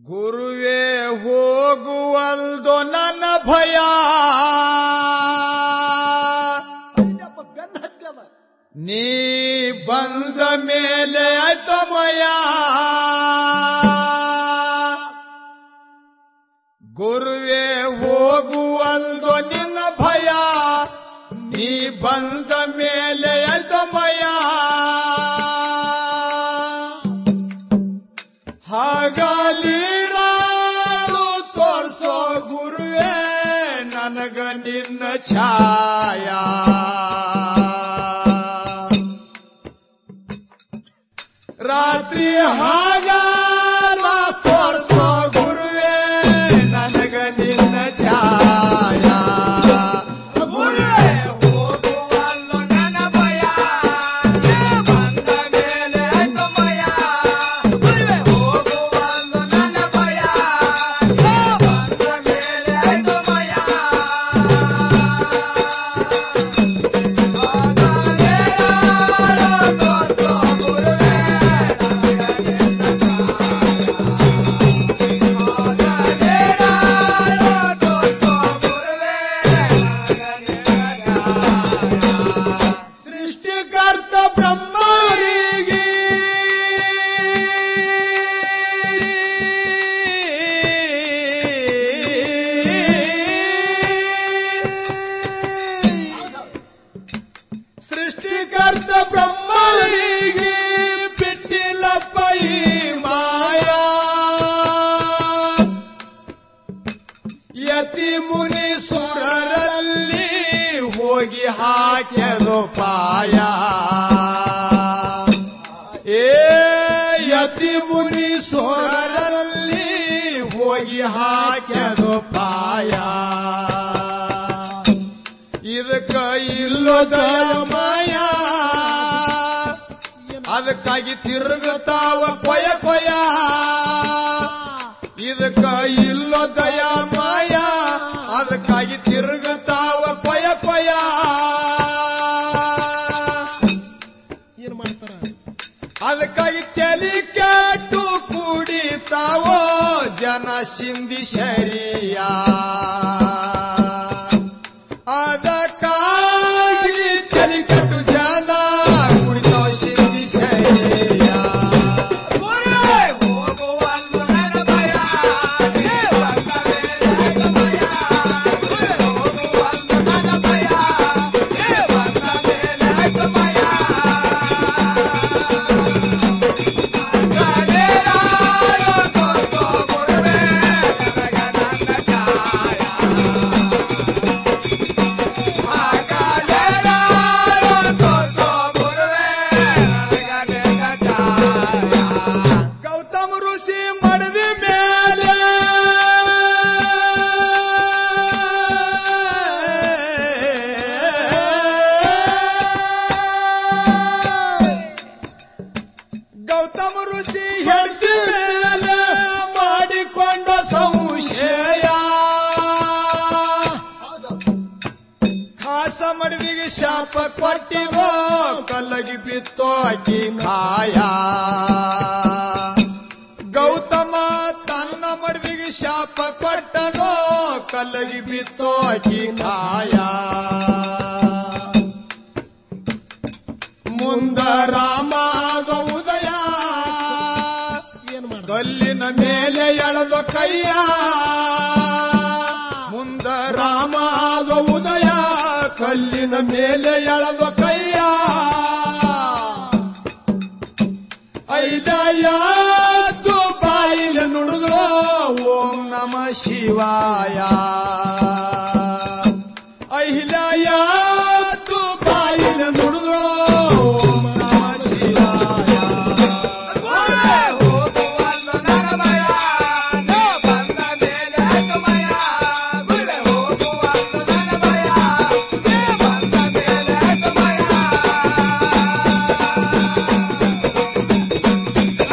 ಗುರುವೇ ಹೋಗುವಲ್ದು ನನ್ನ ಭಯ ಅಯ್ಯಪ್ಪ ಬೆನ್ನ ಹತ್ಯದ ನೀ ಬಂದ ಮೇಲೆ ಅತಮಯ ಗುರುವೇ ಹೋಗುವಲ್ದು ನಿನ್ನ ಭಯ ನೀ ಬಂದ ಮೇಲೆ ಅತಮಯ ಹಾಗಾಲಿ ರಾಳು ತೋರ್ಸೋ ಗುರುವೇ ನನಗ ನಿನ್ನ ಛಾಯಾ ರಾತ್ರಿ ಹಾಗಾಲ ತೋರ್ಸೋ ಗುರುವೇ ನನಗ ನಿನ್ನ ಛಾಯಾ ಗುರುವೇ ಹೋಗುವಲ್ಲು ನನ್ನ ಭಯ ನೀ ಬಂದ ಮೇಲೆ ಅಗಮಯ ಗುರುವೇ ಹೋಗುವಲ್ಲು ನನ್ನ ಭಯ ನೀ ಬಂದ ಮೇಲೆ ಅಗಮಯ ಸೃಷ್ಟಿಕರ್ತ ಬ್ರಹ್ಮರಿಗೆ ಸೃಷ್ಟಿಕರ್ತ ಬ್ರಹ್ಮರಿಗೆ ಬಿಟ್ಟಿಲ್ಲಪ್ಪ ಈ ಮಾಯಾ ಯತಿ ಮುನಿ ಸುರರಲ್ಲಿ ಹೋಗಿ ಹಾಕ್ಯದು ಪಾಯ ಏ ಯತಿ ಮುನಿ ಸುರರಲ್ಲಿ ಹೋಗಿ ಹಾಕ್ಯದು ಪಾಯ ಇದಕ್ಕ ಇಲ್ಲದ ಮಾಯ ಅದಕ್ಕಾಗಿ ತಿರುಗುತ್ತಾವ ಕೊಯ ಕೊಯ ಇದಕ್ಕ ಇಲ್ಲ ದಯ ಮಾಯ ಅದಕ್ಕಾಗಿ ತಿರುಗುತ್ತಾವ ಕೊಯ ಕೊಯ ಏನ್ ಮಾಡ್ತಾರ ಅದಕ್ಕಾಗಿ ತಲೆ ಕೆಟ್ಟು ಕುಡಿತಾವೋ ಜನ ಸಿಂಧಿ ಶರಿಯ ಅದಕ್ಕಾಗಿ ತಲೆ ಕೆಟ್ಟು ಜನ ಕುಡಿತಾವ ಸಿಂಧಿ ಶರಿಯ ಗುರುವೇ ಹೋಗುವಲ್ಲು ನನ್ನ ಭಯ ನೀ ಬಂದ ಮೇಲೆ ಅಗಮಯ ಗುರುವೇ ಹೋಗುವಲ್ಲು ನನ್ನ ಭಯ ನೀ ಬಂದ ಮೇಲೆ ಅಗಮಯ ಗಲೇರಾಳು ತೋರ್ಸೋ ಗುರುವೇ ನನಗ ನನ್ನ ಛಾಯ ಗಲೇರಾಳು ತೋರ್ಸೋ ಗುರುವೇ ನನಗ ನಿನ್ನ ಛಾಯ ಗೌತಮ ಋಷಿ ಮಡದಿ ಮೇಲೆ ಗೌತಮ ಋಷಿ ಹೆಂಡತಿ ಮೇಲೆ ಮಾಡಿಕೊಂಡ ಸಂಶಯ ಖಾಸ ಮಡವಿಗೆ ಶಾಪ ಕೊಟ್ಟಿದೋ ಕಲ್ಲಗಿ ಬಿತ್ತೋ ಅಕ್ಕಿ ಖಾಯ ಗೌತಮ ತನ್ನ ಮಡವಿಗೆ ಶಾಪ ಕೊಟ್ಟನೋ ಕಲ್ಲಗಿ ಬಿತ್ತೋ ಅಕ್ಕಿ ಖಾಯ ಮುಂದ ರಾಮಾಗ ಉದಯ ಏನ್ ಮಾಡ್ತಾರ ಕಲ್ಲಿನ ಮೇಲೆ ಎಳೆದ ಕೈಯ ಮುಂದ ರಾಮಾದ ಉದಯ ಕಲ್ಲಿನ ಮೇಲೆ ಎಳೆದ ಕೈಯ ಐಲಯ ಬಾಯಿಲ ನುಡಿದ್ರು ಓಂ ನಮ ಶಿವಾಯ ಐಲಯ ಬಾಯಿಲ ನುಡಿದ್ರು ಓಂ ನಮ ಶಿವಾಯ ಗುರುವೇ ಹೋಗುವಲ್ಲು ನನ್ನ ಭಯ ನೀ ಬಂದ ಮೇಲೆ ಅಗಮಯ ಗುರುವೇ ಹೋಗುವಲ್ಲು ನನ್ನ ಭಯ ನೀ ಬಂದ ಮೇಲೆ ಅಗಮಯ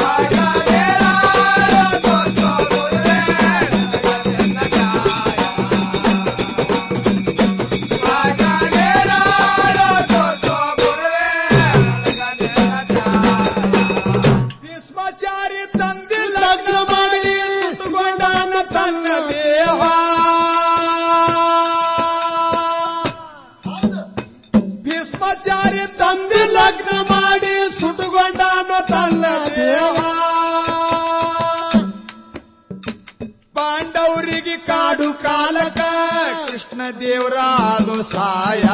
ಗಲೇರಾಳು ತೋರ್ಸೋ ಗುರುವೇ ನನಗ ನಿನ್ನ ಛಾಯ ಲಗ್ನ ಮಾಡಿ ಸುಟ್ಟುಕೊಂಡಾನು ತನ್ನ ದೇವ ಪಾಂಡವರಿಗೆ ಕಾಡು ಕಾಲಕ ಕೃಷ್ಣ ದೇವರಾದು ಸಾಯ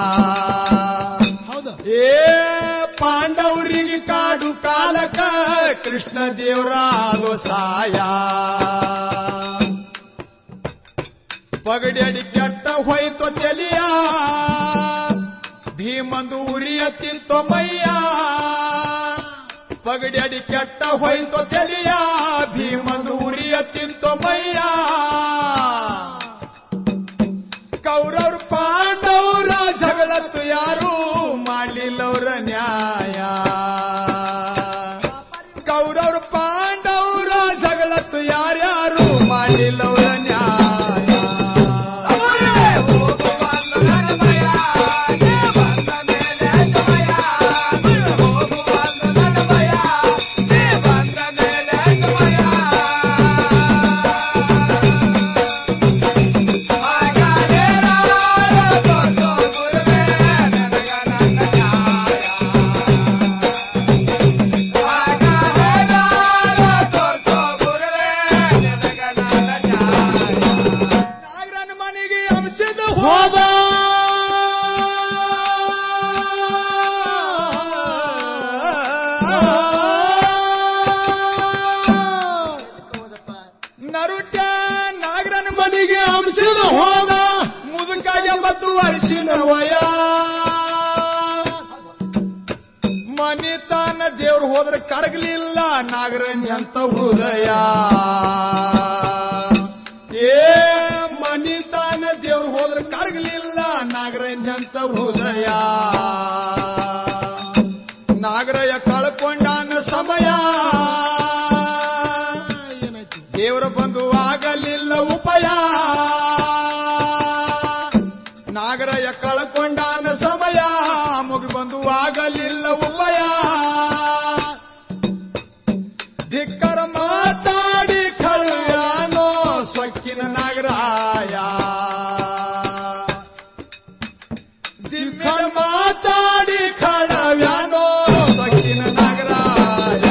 ಹೌದು ಏ ಪಾಂಡವರಿಗೆ ಕಾಡು ಕಾಲಕ ಕೃಷ್ಣ ದೇವರಾದು ಸಾಯ ಪಗಡಿ ಕೆಟ್ಟ ಹೋಯ್ತು ತೆಲಿಯ ಭೀಮಂದು ಉರಿಯ ತಿಂತು ಮಯ್ಯ ಪಗಡಿ ಅಡಿ ಕೆಟ್ಟ ಹೋಯ್ತು ತೆಲಿಯ ಭೀಮಂದು ಉರಿಯ ತಿಂತು ಮಯ್ಯ ಕೌರವ್ರ ಪಾಂಡವರ ಜಗಳತ್ತು ಯಾರು ಮಾಡಲಿಲ್ಲವ್ರ ನ್ಯಾಯ ಕೌರವ್ರ ಪಾಂಡವರ ಜಗಳತ್ತು ಯಾರ್ಯಾರು ಮಾಡಲಿಲ್ಲವ್ರ ನ್ಯಾಯ ನಾಗರನ ಮನೆಗೆ ಅಂಶದ ಹೋದ ನರುಟ ನಾಗರನ ಮನೆಗೆ ಅಂಶದ ಹೋದ ಮುದುಕಾಗೆ ಮತ್ತು ಅರಿಶಿನ ವಯ ಮನಿತಾನ ದೇವ್ರು ಹೋದ್ರೆ ಕರಗಲಿಲ್ಲ ನಾಗರನ್ ಎಂತ ಹೃದಯ ಏ ಮನಿತಾನ ದೇವ್ರು ಹೋದ್ರೆ ಕರಗಲಿಲ್ಲ ನಾಗರನ್ ಎಂತ ಹೃದಯ ನಾಗರಯ ಕಳ್ಕೊಂಡಾನ ಸಮಯ ಏನಾಯ್ತು ದೇವರ ಬಂದು ಆಗಲಿಲ್ಲ ಉಪಾಯ ನಾಗರಯ ಕಳ್ಕೊಂಡಾನ ಸಮಯ ಮುಗಿ ಬಂದು ಆಗಲಿಲ್ಲ ಉಪಾಯ ಧಿಕ್ಕರ ಮಾತಾಡಿ ಕಳುವ್ಯಾನೋ ಸೊಕ್ಕಿನ ನಾಗರಾಯ ದಿಮ್ಮಿನ ಮಾತಾಡಿ ಕಳವ್ಯಾನೋ ಸೊಕ್ಕಿನ ನಾಗರಾಯ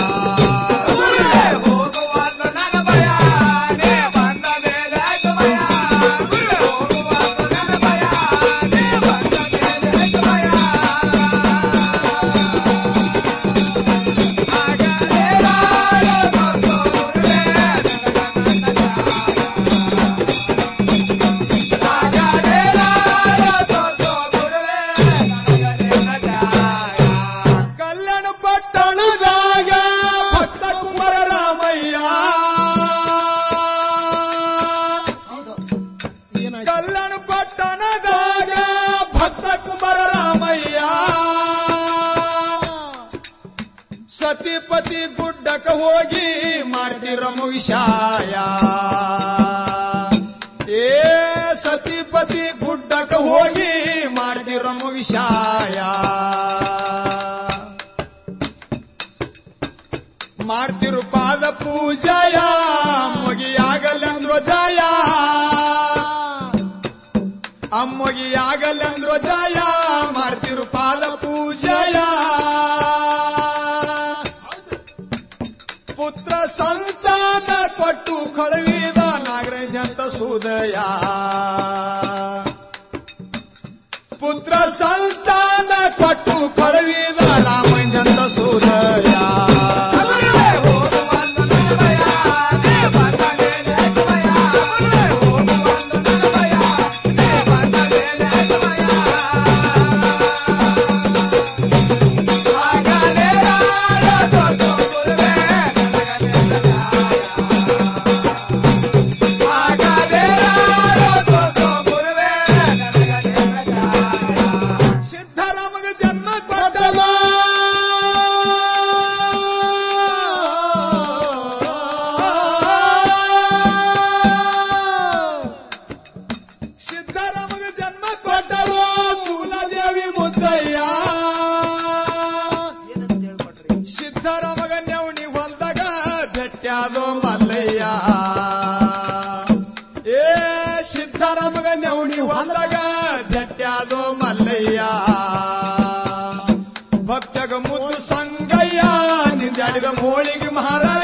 ಕಲ್ಯಾಣ ಪಟ್ಟಣದಾಗ ಭಕ್ತ ಕುಮಾರ ರಾಮಯ್ಯ ಏನಾಯ್ತು ಕಲ್ಯಾಣ ಪಟ್ಟಣದಾಗ ಭಕ್ತ ಕುಮಾರ ರಾಮಯ್ಯ ಸತಿಪತಿ ಗುಡ್ಡಕ ಹೋಗಿ ಮಾಡ್ತಿರ ಮುಗಿಶಾಯ ಏ ಸತಿಪತಿ ಗುಡ್ಡಕ ಹೋಗಿ ಮಾಡ್ತಿರ ಮುಗಿಶಾಯ ಮಾಡ್ತಿರು ಪಾದ ಪೂಜಯ ಮುಗಿಯಾಗಲೆಂದ್ರು ಜಯ ಅಮ್ಮಗಿಯಾಗಲೆಂದ್ರು ಜಯ ಮಾಡ್ತಿರು ಪಾದ ಪೂಜಯ ಪುತ್ರ ಸಂತಾನ ಕೊಟ್ಟು ಕಳುವಿದ ನಾಗರಾಜಂತ ಸುದಯ ಪುತ್ರ ಸಂತಾನ ಕೊಟ್ಟು ಕಳುವಿದ ರಾಮಂಜಂತ ಸುದಯ ಸಿದ್ಧರಾಮಗ ಜನ್ಮ ಕೊಟ್ಟವ ಸಿದ್ಧರಾಮಗ ಜನ್ಮ ಕೊಟ್ಟವ ಸುಗುಲದೇವಿ ಮುದ್ದಯ್ಯ ಸಿದ್ಧರಾಮಗ ನೆವಣಿ ಹೊಲ್ದಾಗ ಭೆಟ್ಟ್ಯಾದೋ ಮಲ್ಲಯ್ಯ ಏ ಸಿದ್ಧರಾಮಗ ನೆವಣಿ ಹೊಲ್ದಾಗ ಭೆಟ್ಟ್ಯಾದೋ ಮಲ್ಲಯ್ಯ ಭಕ್ತಗ ಮುದ್ದು ಸಂಗಯ್ಯ ನಿಂದಾಡಿದ ಮೋಳಿಗೆ ಮಹಾರಾಜ